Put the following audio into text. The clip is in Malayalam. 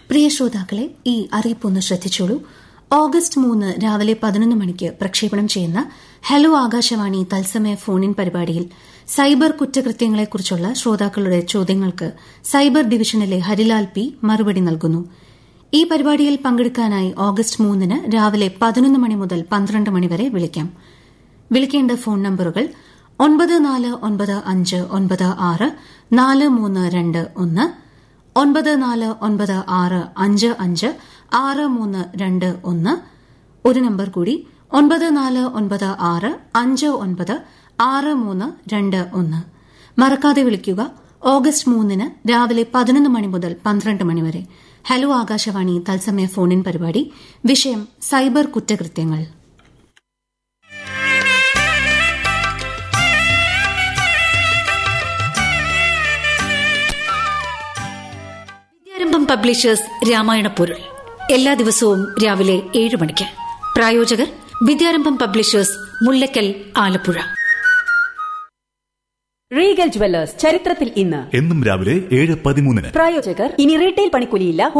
പ്രിയ ശ്രോതാക്കളെ ഈ അറിയിപ്പൊന്ന് ശ്രദ്ധിച്ചോളൂ ഓഗസ്റ്റ് മൂന്ന് രാവിലെ പതിനൊന്ന് മണിക്ക് പ്രക്ഷേപണം ചെയ്യുന്ന ഹലോ ആകാശവാണി തത്സമയ ഫോണിൻ പരിപാടിയിൽ സൈബർ കുറ്റകൃത്യങ്ങളെക്കുറിച്ചുള്ള ശ്രോതാക്കളുടെ ചോദ്യങ്ങൾക്ക് സൈബർ ഡിവിഷനിലെ ഹരിലാൽ പി മറുപടി നൽകുന്നു ഈ പരിപാടിയിൽ പങ്കെടുക്കാനായി ഓഗസ്റ്റ് മൂന്നിന് രാവിലെ പതിനൊന്ന് മണി മുതൽ പന്ത്രണ്ട് മണിവരെ വിളിക്കാം വിളിക്കേണ്ട ഫോൺ നമ്പറുകൾ ഒൻപത് നാല് ഒൻപത് അഞ്ച് ഒൻപത് ആറ് നാല് മൂന്ന് രണ്ട് ഒന്ന് ഒൻപത് നാല് ഒൻപത് ആറ് അഞ്ച് അഞ്ച് ആറ് മൂന്ന് രണ്ട് ഒന്ന് ഒരു നമ്പർ കൂടി ഒൻപത് നാല് ഒൻപത് ആറ് അഞ്ച് ഒൻപത് ആറ് മൂന്ന് രണ്ട് ഒന്ന് മറക്കാതെ വിളിക്കുക ഓഗസ്റ്റ് മൂന്നിന് രാവിലെ പതിനൊന്ന് മണി മുതൽ പന്ത്രണ്ട് മണിവരെ ഹലോ ആകാശവാണി തത്സമയ ഫോണിൻ പരിപാടി വിഷയം സൈബർ കുറ്റകൃത്യങ്ങൾ വിദ്യാരംഭം പബ്ലിഷേഴ്സ് രാമായണ പൊരുൾ എല്ലാ ദിവസവും രാവിലെ ഏഴ് മണിക്ക് പ്രായോജകർ Vidyarambham publishers Mullakkal Alappuzha regal jewellers ചരിത്രത്തിൽ ഇന്ന് എന്നും രാവിലെ ഏഴ് പതിമൂന്നിന് പ്രായോജകർ ഇനി റീറ്റെയിൽ പണിക്കൂലിയില്ല